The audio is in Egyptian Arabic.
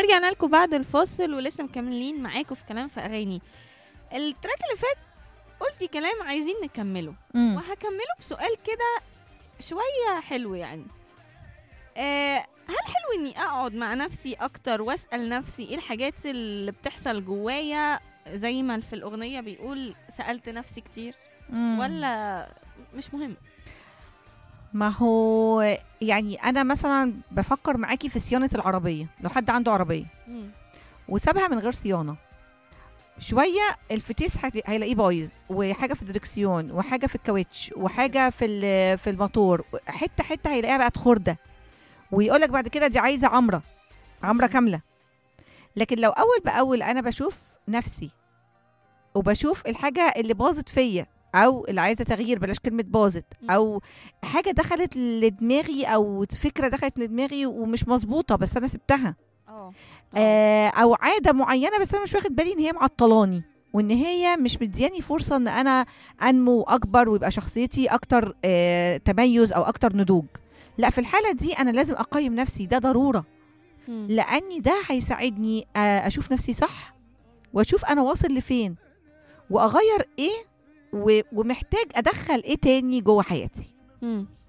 ورجعنا لكم بعد الفاصل ولسه مكملين معاكم في كلام في اغاني التراك اللي فات قلتي كلام عايزين نكمله مم. وهكمله بسؤال كده شويه حلو يعني آه هل حلو اني اقعد مع نفسي اكتر واسال نفسي ايه الحاجات اللي بتحصل جوايا زي ما في الاغنيه بيقول سالت نفسي كتير مم. ولا مش مهم ما هو يعني انا مثلا بفكر معاكي في صيانه العربيه لو حد عنده عربيه مم. وسابها من غير صيانه شويه الفتيس هت- هيلاقيه بايظ وحاجه في الدركسيون وحاجه في الكاوتش وحاجه في ال- في الموتور حته حته هيلاقيها بقت خرده ويقول لك بعد كده دي عايزه عمره عمره كامله لكن لو اول باول انا بشوف نفسي وبشوف الحاجه اللي باظت فيا او اللي عايزه تغيير بلاش كلمه باظت مم. او حاجه دخلت لدماغي او فكره دخلت لدماغي ومش مظبوطه بس انا سبتها اه آه، او عاده معينه بس انا مش واخد بالي ان هي معطلاني وان هي مش مدياني فرصه ان انا انمو اكبر ويبقى شخصيتي اكتر آه، تميز او اكتر نضوج لا في الحاله دي انا لازم اقيم نفسي ده ضروره مم. لاني ده هيساعدني آه، اشوف نفسي صح واشوف انا واصل لفين واغير ايه و- ومحتاج ادخل ايه تاني جوه حياتي مم.